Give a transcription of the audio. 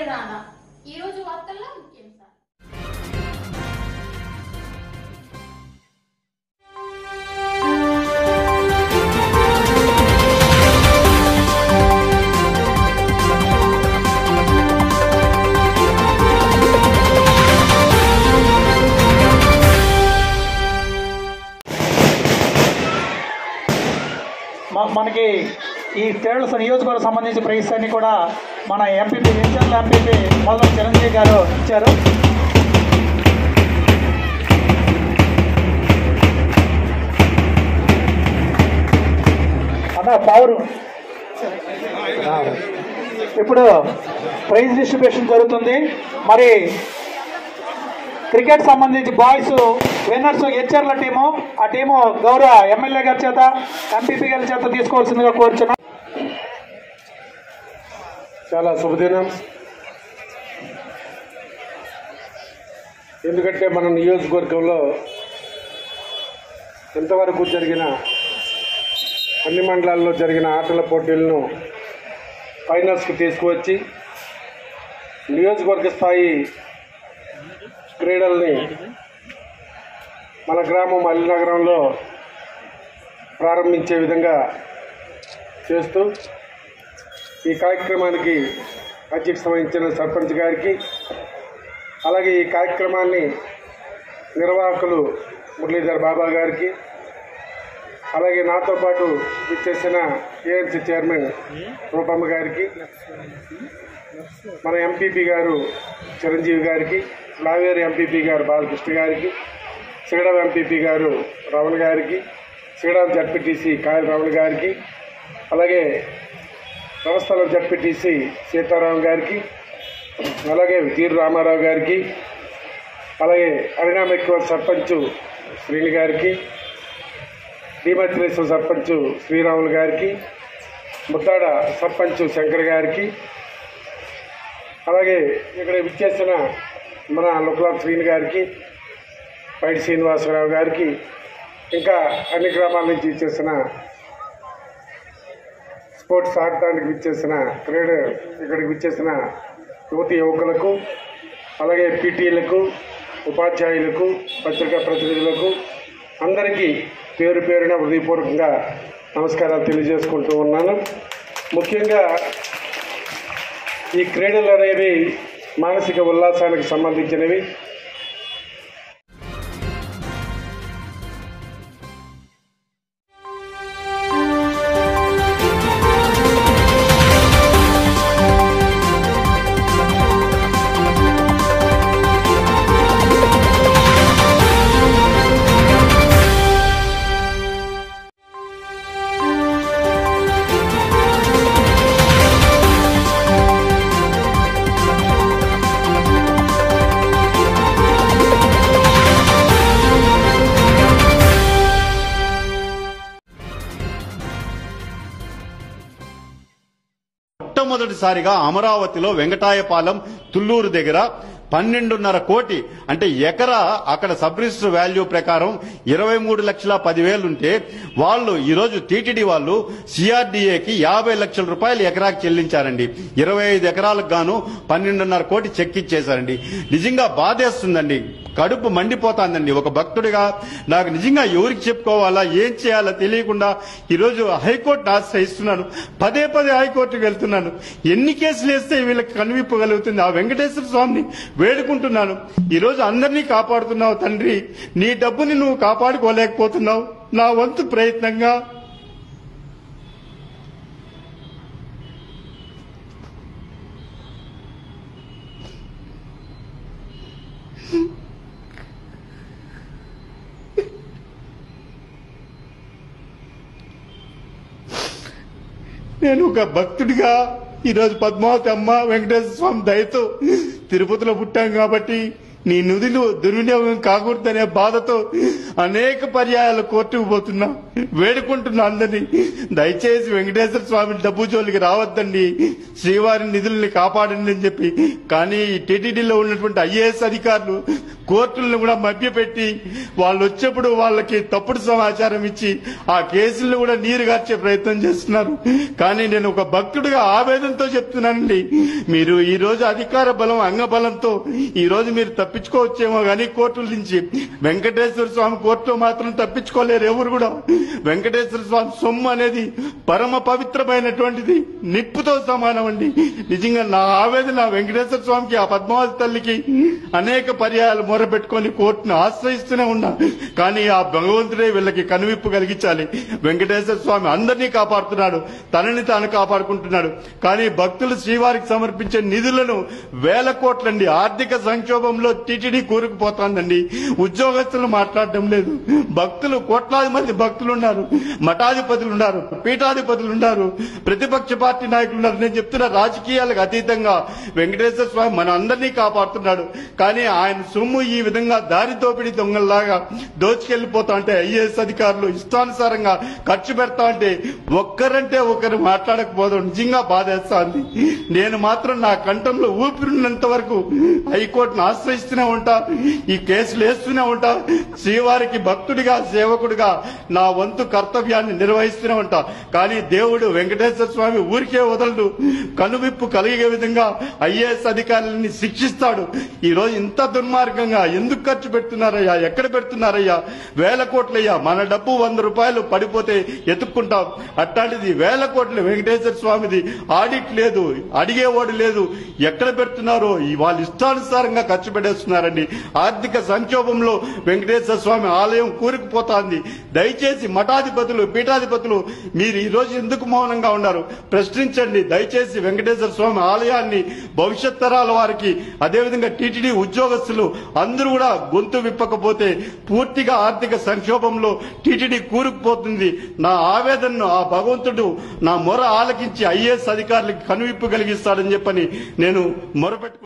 పేరు రానా ఈ రోజు వార్తల్లో ముఖ్యాంశాలు మ- మనకి ఈ తేళ్ల నియోజకవర్గం సంబంధించి ప్రైస్ అన్ని కూడా మన ఎంపీపీ ఎన్టీఆర్ ఎంపీపీ మొదలు చిరంజీవి గారు ఇచ్చారు అన్న పవర్ ఇప్పుడు ప్రైజ్ డిస్ట్రిబ్యూషన్ జరుగుతుంది మరి క్రికెట్ సంబంధించి బాయ్స్ విన్నర్స్ హెచ్ఆర్ల టీము ఆ టీము గౌరవ ఎమ్మెల్యే గారి చేత ఎంపీపీ గారి చేత తీసుకోవాల్సిందిగా కోరుచున్నాం చాలా శుభదినం ఎందుకంటే మన నియోజకవర్గంలో ఇంతవరకు జరిగిన అన్ని మండలాల్లో జరిగిన ఆటల పోటీలను ఫైనల్స్కి తీసుకువచ్చి నియోజకవర్గ స్థాయి క్రీడల్ని మన గ్రామం అల్లినగరంలో ప్రారంభించే విధంగా చేస్తూ ఈ కార్యక్రమానికి అధ్యక్షత వహించిన సర్పంచ్ గారికి అలాగే ఈ కార్యక్రమాన్ని నిర్వాహకులు మురళీధర్ బాబా గారికి అలాగే నాతో పాటు విచ్చేసిన ఏఎంసీ చైర్మన్ రూపమ్మ గారికి మన ఎంపీపీ గారు చిరంజీవి గారికి లావేరు ఎంపీపీ గారు బాలకృష్ణ గారికి సిగడం ఎంపీపీ గారు రమణ గారికి సిగడం జడ్పీటీసీ కాయల రమణ గారికి అలాగే వ్యవస్థలో జడ్పీటీసీ సీతారాం గారికి అలాగే తీరు రామారావు గారికి అలాగే అరినామెక్కువ సర్పంచ్ శ్రీని గారికి భీమత్రేశ్వర సర్పంచ్ శ్రీరాములు గారికి ముత్తాడ సర్పంచ్ శంకర్ గారికి అలాగే ఇక్కడ విచ్చేసిన మన లుక్లాం శ్రీని గారికి పైడి శ్రీనివాసరావు గారికి ఇంకా అన్ని గ్రామాల నుంచి ఇచ్చేసిన స్పోర్ట్స్ ఆడటానికి విచ్చేసిన క్రీడ ఇక్కడికి విచ్చేసిన యువతి యువకులకు అలాగే పీటీలకు ఉపాధ్యాయులకు పత్రికా ప్రతినిధులకు అందరికీ పేరు పేరున హృదయపూర్వకంగా నమస్కారాలు తెలియజేసుకుంటూ ఉన్నాను ముఖ్యంగా ఈ క్రీడలు అనేవి మానసిక ఉల్లాసానికి సంబంధించినవి మొట్టమొదటిసారిగా అమరావతిలో వెంకటాయపాలెం తుళ్ళూరు దగ్గర పన్నెండున్నర కోటి అంటే ఎకరా అక్కడ సబ్ రిజిస్టర్ వాల్యూ ప్రకారం ఇరవై మూడు లక్షల పదివేలు ఉంటే వాళ్ళు ఈరోజు టీటీడీ వాళ్ళు సిఆర్డీఏకి యాభై లక్షల రూపాయలు ఎకరాకి చెల్లించారండి ఇరవై ఐదు ఎకరాలకు గాను పన్నెండున్నర కోటి చెక్ ఇచ్చేశారండి నిజంగా బాధేస్తుందండి కడుపు మండిపోతాందండి ఒక భక్తుడిగా నాకు నిజంగా ఎవరికి చెప్పుకోవాలా ఏం చేయాలో తెలియకుండా ఈరోజు హైకోర్టు ఆశ్రయిస్తున్నాను పదే పదే హైకోర్టుకు వెళ్తున్నాను ఎన్ని కేసులు వేస్తే వీళ్ళకి కనివిప్పగలుగుతుంది ఆ వెంకటేశ్వర స్వామిని వేడుకుంటున్నాను ఈరోజు అందరినీ కాపాడుతున్నావు తండ్రి నీ డబ్బుని నువ్వు కాపాడుకోలేకపోతున్నావు నా వంతు ప్రయత్నంగా నేను ఒక భక్తుడిగా ఈరోజు పద్మావతి అమ్మ వెంకటేశ్వర స్వామి దయతో తిరుపతిలో పుట్టాం కాబట్టి నీ నుదిలు దుర్వినియోగం కాకూడదనే బాధతో అనేక పర్యాయాలు కోర్టుకు పోతున్నా వేడుకుంటున్నా అందరినీ దయచేసి వెంకటేశ్వర స్వామి డబ్బు జోలికి రావద్దండి శ్రీవారి నిధుల్ని కాపాడండి అని చెప్పి కానీ ఈ టీటీడీలో ఉన్నటువంటి ఐఏఎస్ అధికారులు కోర్టులను కూడా మభ్యపెట్టి వాళ్ళు వచ్చేప్పుడు వాళ్ళకి తప్పుడు సమాచారం ఇచ్చి ఆ కేసులను కూడా నీరు గార్చే ప్రయత్నం చేస్తున్నారు కానీ నేను ఒక భక్తుడిగా ఆవేదనతో చెప్తున్నానండి మీరు ఈ రోజు అధికార బలం అంగబలంతో ఈ రోజు మీరు తప్పించుకోవచ్చేమో కానీ కోర్టుల నుంచి వెంకటేశ్వర స్వామి కోర్టులో మాత్రం తప్పించుకోలేరు ఎవరు కూడా వెంకటేశ్వర స్వామి సొమ్ము అనేది పరమ పవిత్రమైనటువంటిది నిప్పుతో సమానం అండి నిజంగా నా ఆవేదన వెంకటేశ్వర స్వామికి ఆ పద్మావతి తల్లికి అనేక పర్యాయాలు మొరపెట్టుకొని కోర్టును ఆశ్రయిస్తూనే ఉన్నా కానీ ఆ భగవంతుడే వీళ్ళకి కనువిప్పు కలిగించాలి వెంకటేశ్వర స్వామి అందరినీ కాపాడుతున్నాడు తనని తాను కాపాడుకుంటున్నాడు కానీ భక్తులు శ్రీవారికి సమర్పించే నిధులను వేల కోట్లండి ఆర్థిక సంక్షోభంలో టిటిడి కూరుకుపోతోందండి ఉద్యోగస్తులు మాట్లాడడం లేదు భక్తులు కోట్లాది మంది భక్తులు ఉన్నారు మఠాధిపతులు ఉన్నారు పీఠాధిపతులు ఉన్నారు ప్రతిపక్ష పార్టీ నాయకులు ఉన్నారు నేను చెప్తున్న రాజకీయాలకు అతీతంగా వెంకటేశ్వర స్వామి మన అందరినీ కాపాడుతున్నాడు కానీ ఆయన సొమ్ము ఈ విధంగా దారి దోపిడీ దొంగల్లాగా దోచుకెళ్లిపోతా అంటే ఐఏఎస్ అధికారులు ఇష్టానుసారంగా ఖర్చు పెడతా అంటే ఒక్కరంటే ఒకరు మాట్లాడకపోవడం నిజంగా బాధేస్తోంది నేను మాత్రం నా కంఠంలో ఊపిరినంత వరకు హైకోర్టును ఆశ్రయిస్తూనే ఉంటా ఈ కేసులు వేస్తూనే ఉంటా శ్రీవారికి భక్తుడిగా సేవకుడిగా నా వంతు కర్తవ్యాన్ని నిర్వహిస్తూనే ఉంటా కానీ దేవుడు వెంకటేశ్వర స్వామి ఊరికే వదలడు కనువిప్పు కలిగే విధంగా ఐఏఎస్ అధికారులని శిక్షిస్తాడు ఈ రోజు ఇంత దుర్మార్గంగా ఎందుకు ఖర్చు పెడుతున్నారయ్యా ఎక్కడ పెడుతున్నారయ్యా వేల కోట్లయ్యా మన డబ్బు వంద రూపాయలు పడిపోతే ఎత్తుక్కుంటాం అట్లాంటిది వేల కోట్ల వెంకటేశ్వర స్వామిది ఆడిట్ లేదు అడిగేవాడు లేదు ఎక్కడ పెడుతున్నారో ఈ వాళ్ళు ఇష్టానుసారంగా ఖర్చు పెట్టేస్తున్నారండి ఆర్థిక సంక్షోభంలో వెంకటేశ్వర స్వామి ఆలయం కూరుకుపోతాంది దయచేసి మఠాధిపతులు పీఠాధిపతులు మీరు ఈ రోజు ఎందుకు మౌనంగా ఉన్నారు ప్రశ్నించండి దయచేసి వెంకటేశ్వర స్వామి ఆలయాన్ని భవిష్యత్ తరాల వారికి అదేవిధంగా టీటీడీ ఉద్యోగస్తులు అందరూ కూడా గొంతు విప్పకపోతే పూర్తిగా ఆర్థిక సంక్షోభంలో టీటీడీ కూరుకుపోతుంది నా ఆవేదనను ఆ భగవంతుడు నా మొర ఆలకించి ఐఏఎస్ అధికారులకు కనువిప్పు కలిగిస్తాడని చెప్పని నేను మొరపెట్టుకు